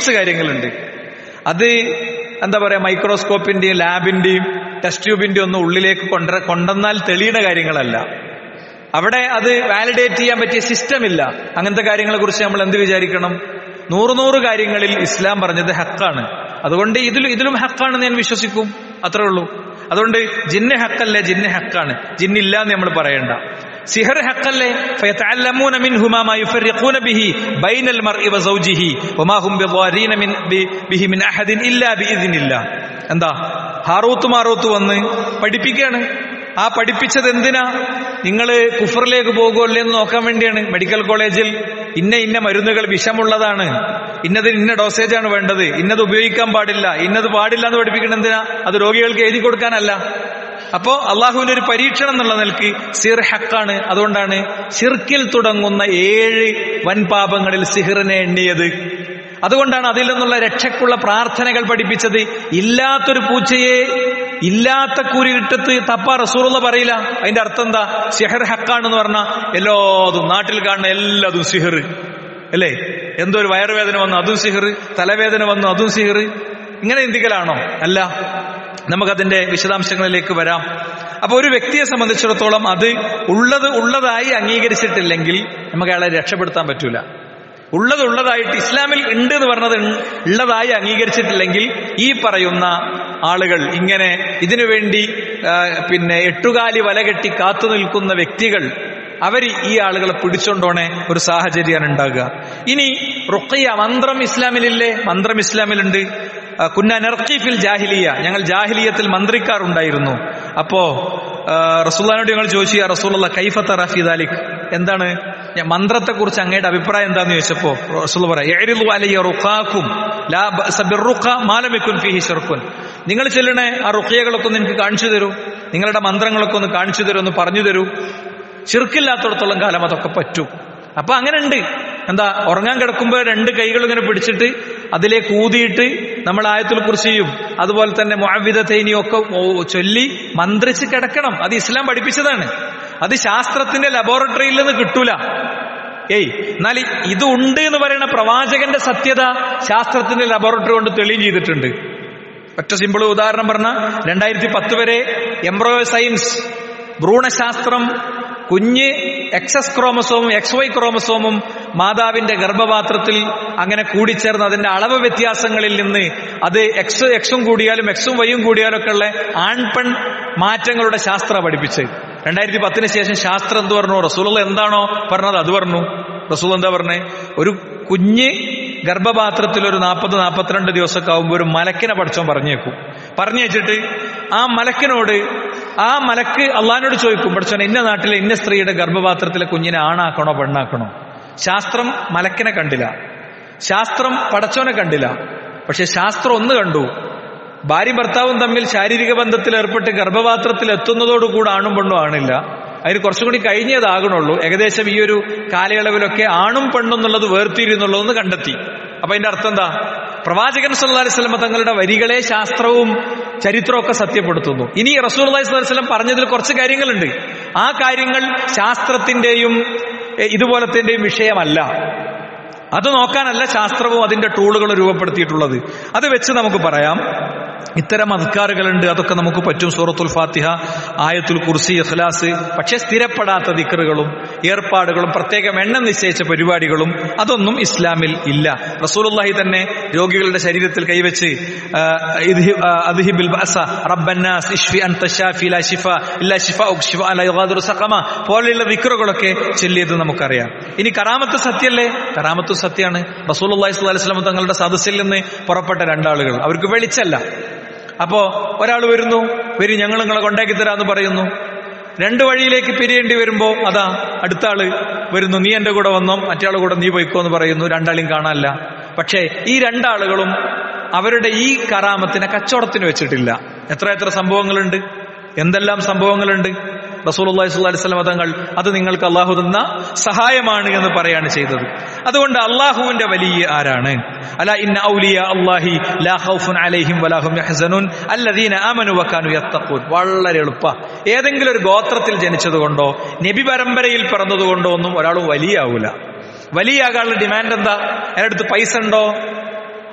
science കാര്യങ്ങളുണ്ട് അത് എന്താ പറയാ മൈക്രോസ്കോപ്പിന്റെയും ലാബിന്റെയും ടെസ്റ്റ് ട്യൂബിന്റെയും ഒന്നും ഉള്ളിലേക്ക് കൊണ്ട കൊണ്ടെന്നാൽ തെളിയുന്ന കാര്യങ്ങളല്ല അവിടെ അത് വാലിഡേറ്റ് ചെയ്യാൻ പറ്റിയ സിസ്റ്റം ഇല്ല അങ്ങനത്തെ കാര്യങ്ങളെ കുറിച്ച് നമ്മൾ എന്ത് വിചാരിക്കണം നൂറ് നൂറ് കാര്യങ്ങളിൽ ഇസ്ലാം പറഞ്ഞത് ഹക്കാണ് അതുകൊണ്ട് ഇതിൽ ഇതിലും ഹക്കാണെന്ന് ഞാൻ വിശ്വസിക്കും അത്രേ ഉള്ളൂ അതുകൊണ്ട് ജിന്ന് ഹക്കല്ലേ ജിന്ന് ഹക്കാണ് ജിന്നില്ല എന്ന് നമ്മൾ പറയണ്ട സിഹർ ഹക്കല്ലേ فيتعلمون منهما ما يفرقون به بين المرء وزوجه وما هم بضارين من به من احد الا باذن الله എന്താ ഹാറൂത്ത് മാറൂത്ത് വന്ന് പഠിപ്പിക്കുകയാണ് ആ പഠിപ്പിച്ചത് എന്തിനാ നിങ്ങൾ കുഫറിലേക്ക് പോകുമല്ലേ എന്ന് നോക്കാൻ വേണ്ടിയാണ് മെഡിക്കൽ കോളേജിൽ ഇന്ന ഇന്ന മരുന്നുകൾ വിഷമുള്ളതാണ് ഇന്നതിന് ഇന്ന ഡോസേജാണ് വേണ്ടത് ഇന്നത് ഉപയോഗിക്കാൻ പാടില്ല ഇന്നത് പാടില്ല എന്ന് പഠിപ്പിക്കണം എന്തിനാ അത് രോഗികൾക്ക് എഴുതി കൊടുക്കാനല്ല അപ്പോ അള്ളാഹുവിന്റെ ഒരു പരീക്ഷണം എന്നുള്ള നിലക്ക് സിർ ഹക്കാണ് അതുകൊണ്ടാണ് ഷിർക്കിൽ തുടങ്ങുന്ന ഏഴ് വൻപാപങ്ങളിൽ സിഹിറിനെ എണ്ണിയത് അതുകൊണ്ടാണ് അതിൽ നിന്നുള്ള രക്ഷക്കുള്ള പ്രാർത്ഥനകൾ പഠിപ്പിച്ചത് ഇല്ലാത്തൊരു പൂച്ചയെ ഇല്ലാത്ത കൂരിട്ടത്ത് തപ്പ റസൂറുള്ള പറയില്ല അതിന്റെ അർത്ഥം എന്താ സിഹർ ഹക്കാണെന്ന് പറഞ്ഞാൽ എല്ലാതും നാട്ടിൽ കാണുന്ന എല്ലാതും സിഹർ അല്ലേ എന്തോ ഒരു വയറുവേദന വന്നു അതും സിഹർ തലവേദന വന്നു അതും സിഹർ ഇങ്ങനെ ചിന്തിക്കലാണോ അല്ല നമുക്കതിന്റെ വിശദാംശങ്ങളിലേക്ക് വരാം അപ്പൊ ഒരു വ്യക്തിയെ സംബന്ധിച്ചിടത്തോളം അത് ഉള്ളത് ഉള്ളതായി അംഗീകരിച്ചിട്ടില്ലെങ്കിൽ നമുക്ക് അയാളെ രക്ഷപ്പെടുത്താൻ പറ്റൂല ഉള്ളത് ഉള്ളതായിട്ട് ഇസ്ലാമിൽ ഉണ്ട് എന്ന് പറഞ്ഞത് ഉള്ളതായി അംഗീകരിച്ചിട്ടില്ലെങ്കിൽ ഈ പറയുന്ന ആളുകൾ ഇങ്ങനെ ഇതിനു വേണ്ടി ആ, പിന്നെ എട്ടുകാലി വലകെട്ടി കാത്തു നിൽക്കുന്ന വ്യക്തികൾ അവർ ഈ ആളുകളെ പിടിച്ചോണ്ടോണെ ഒരു സാഹചര്യമാണ് ഉണ്ടാകുക ഇനി റുഖയ്യ മന്ത്രം ഇസ്ലാമിലില്ലേ മന്ത്രം ഇസ്ലാമിലുണ്ട് ആ, കുന്ന നർക്കീഫിൽ ജാഹിലിയ ഞങ്ങൾ ജാഹിലിയത്തിൽ മന്ത്രിക്കാറുണ്ടായിരുന്നു അപ്പോ റസൂല്ലാനോട് ഞങ്ങൾ ചോദിച്ചു "യാ റസൂലുള്ള കൈഫ തറാഫിദാലിക് എന്താണ് ഞാൻ മന്ത്രത്തെക്കുറിച്ച് അങ്ങയുടെ അഭിപ്രായം എന്താന്ന് ചോദിച്ചപ്പോ റസൂൽ പറയാം അലയ്യ റുഖാക്കും ലാ ബഅസ ബിർറുഖ മാ ലം യകുൻ ഫീഹി ശിർക്കുൻ നിങ്ങൾ ചെല്ലണേ ആ റുഖിയകളൊക്കെ ഒന്ന് എനിക്ക് കാണിച്ചു തരൂ നിങ്ങളുടെ മന്ത്രങ്ങളൊക്കെ ഒന്ന് കാണിച്ചു തരൂ ഒന്ന് പറഞ്ഞു തരൂ ചെറുക്കില്ലാത്തടത്തോളം കാലം അതൊക്കെ പറ്റും അപ്പൊ അങ്ങനെ ഉണ്ട് എന്താ ഉറങ്ങാൻ കിടക്കുമ്പോൾ രണ്ട് കൈകൾ ഇങ്ങനെ പിടിച്ചിട്ട് അതിലേക്ക് ഊതിയിട്ട് നമ്മൾ ആയത്തുൽ കുറിച്ചിയും അതുപോലെ തന്നെ മുഅവിദ തൈനിയും ഒക്കെ ഓ- ചൊല്ലി മന്ത്രിച്ച് കിടക്കണം അത് ഇസ്ലാം പഠിപ്പിച്ചതാണ് അത് ശാസ്ത്രത്തിന്റെ ലബോറട്ടറിയിൽ നിന്ന് കിട്ടൂല ഏയ് എന്നാൽ ഇത് ഉണ്ട് എന്ന് പറയുന്ന പ്രവാചകന്റെ സത്യത ശാസ്ത്രത്തിന്റെ ലബോറട്ടറി കൊണ്ട് തെളിയും ചെയ്തിട്ടുണ്ട് ഒറ്റ സിമ്പിൾ ഉദാഹരണം പറഞ്ഞ രണ്ടായിരത്തി പത്ത് വരെ എംബ്രോയോ സയൻസ് ഭ്രൂണശാസ്ത്രം കുഞ്ഞ് എക്സസ് ക്രോമസോമും എക്സ് വൈ ക്രോമസോമും മാതാവിന്റെ ഗർഭപാത്രത്തിൽ അങ്ങനെ കൂടിച്ചേർന്ന് അതിന്റെ അളവ് വ്യത്യാസങ്ങളിൽ നിന്ന് അത് എക്സ് എക്സും കൂടിയാലും എക്സും വൈയും കൂടിയാലും ഒക്കെ ഉള്ള ആൺപെൺ മാറ്റങ്ങളുടെ ശാസ്ത്ര പഠിപ്പിച്ച് രണ്ടായിരത്തി പത്തിന് ശേഷം ശാസ്ത്രം എന്ത് പറഞ്ഞു റസൂൽ എന്താണോ പറഞ്ഞത് അത് പറഞ്ഞു റസൂൽ എന്താ പറഞ്ഞേ ഒരു കുഞ്ഞ് ഗർഭപാത്രത്തിൽ ഒരു നാൽപ്പത് നാൽപ്പത്തിരണ്ട് ദിവസമൊക്കെ ആകുമ്പോൾ ഒരു മലക്കിനെ പഠിച്ചോൻ പറഞ്ഞേക്കും പറഞ്ഞു വെച്ചിട്ട് ആ മലക്കിനോട് ആ മലക്ക് അള്ളഹാനോട് ചോദിക്കും പഠിച്ചോൻ ഇന്ന നാട്ടിലെ ഇന്ന സ്ത്രീയുടെ ഗർഭപാത്രത്തിലെ കുഞ്ഞിനെ ആണാക്കണോ പെണ്ണാക്കണോ ശാസ്ത്രം മലക്കിനെ കണ്ടില്ല ശാസ്ത്രം പടച്ചോനെ കണ്ടില്ല പക്ഷെ ശാസ്ത്രം ഒന്ന് കണ്ടു ഭാര്യ ഭർത്താവും തമ്മിൽ ശാരീരിക ബന്ധത്തിൽ ഏർപ്പെട്ട് ഗർഭപാത്രത്തിൽ എത്തുന്നതോടുകൂടെ ആണും പെണ്ണും ആണില്ല അതിന് കുറച്ചുകൂടി കഴിഞ്ഞതാകണുള്ളൂ ഏകദേശം ഈ ഒരു കാലയളവിലൊക്കെ ആണും പെണ്ണും എന്നുള്ളത് വേർതിരിയുന്നുള്ളതെന്ന് കണ്ടെത്തി അപ്പൊ അതിന്റെ അർത്ഥം എന്താ പ്രവാചകൻ സല്ലല്ലാഹു അലൈഹി വസല്ലം തങ്ങളുടെ വരികളെ ശാസ്ത്രവും ചരിത്രവും ഒക്കെ സത്യപ്പെടുത്തുന്നു ഇനി റസൂൽ അലൈഹി വസല്ലം പറഞ്ഞതിൽ കുറച്ച് കാര്യങ്ങളുണ്ട് ആ കാര്യങ്ങൾ ശാസ്ത്രത്തിന്റെയും എ, ഇതുപോലത്തിന്റെയും വിഷയമല്ല അത് നോക്കാനല്ല ശാസ്ത്രവും അതിന്റെ ടൂളുകളും രൂപപ്പെടുത്തിയിട്ടുള്ളത് അത് വെച്ച് നമുക്ക് പറയാം ഇത്തരം അധികാറുകളുണ്ട് അതൊക്കെ നമുക്ക് പറ്റും സൂറത്തുൽ ഫാത്തിഹ ആയത്തുൽ കുർസി ഇഖ്ലാസ് പക്ഷെ സ്ഥിരപ്പെടാത്ത ദിക്കറുകളും ഏർപ്പാടുകളും പ്രത്യേകം എണ്ണം നിശ്ചയിച്ച പരിപാടികളും അതൊന്നും ഇസ്ലാമിൽ ഇല്ല റസൂലുള്ളാഹി തന്നെ രോഗികളുടെ ശരീരത്തിൽ കൈവച്ച് ആ, ഇദ്ഹി- ആ, അദ്ഹിബിൽ ബഅസ റബ്ബന്നാസ് ഇശ്ഫി അൻത ശാഫി ലാ ശിഫ ഇല്ലാ ശിഫാഉക ശിഫാ ലാ യുഗാദിറു സഖമ പോലെയുള്ള ദിക്റുകളൊക്കെ ചൊല്ലിയത് നമുക്കറിയാം ഇനി കറാമത്ത് സത്യല്ലേ കറാമത്ത് സത്യമാണ് റസൂലുള്ളാഹി സ്വല്ലല്ലാഹി അലൈഹി വസല്ലം തങ്ങളുടെ സദസ്സിൽ നിന്ന് പുറപ്പെട്ട രണ്ടാളുകൾ അവർക്ക് വെളിച്ചല്ല അപ്പോ ഒരാൾ വരുന്നു വരും ഞങ്ങൾ നിങ്ങളെ കൊണ്ടാക്കി തരാന്ന് പറയുന്നു രണ്ട് വഴിയിലേക്ക് പിരിയേണ്ടി വരുമ്പോ അതാ അടുത്ത ആള് വരുന്നു നീ എന്റെ കൂടെ വന്നോ മറ്റേ ആള് കൂടെ നീ പോയിക്കോ എന്ന് പറയുന്നു രണ്ടാളെയും കാണാനില്ല പക്ഷേ ഈ രണ്ടാളുകളും അവരുടെ ഈ കറാമത്തിനെ കച്ചവടത്തിന് വെച്ചിട്ടില്ല എത്ര എത്ര സംഭവങ്ങളുണ്ട് എന്തെല്ലാം സംഭവങ്ങളുണ്ട് റസൂലുള്ളാഹി സ്വല്ലല്ലാഹി അലൈഹി വസല്ലം തങ്ങൾ അത് നിങ്ങൾക്ക് അള്ളാഹു തന്ന സഹായമാണ് എന്ന് പറയാണ് ചെയ്തത് അതുകൊണ്ട് അള്ളാഹുവിന്റെ വലിയ ആരാണ് അല ഇന്ന ഔലിയ അല്ലാഹി ലാ ഖൗഫുൻ അലൈഹിം വലാ ഹും യഹ്സനൂൻ അല്ലദീന ആമനു വകാനു യത്തഖൂൻ വളരെ എളുപ്പ ഏതെങ്കിലും ഒരു ഗോത്രത്തിൽ ജനിച്ചതുകൊണ്ടോ നബി പരമ്പരയിൽ പിറന്നതുകൊണ്ടോ ഒന്നും ഒരാൾ വലിയാവൂല വലിയാകാനുള്ള ഡിമാൻഡ് എന്താ അതിനടുത്ത് പൈസ ഉണ്ടോ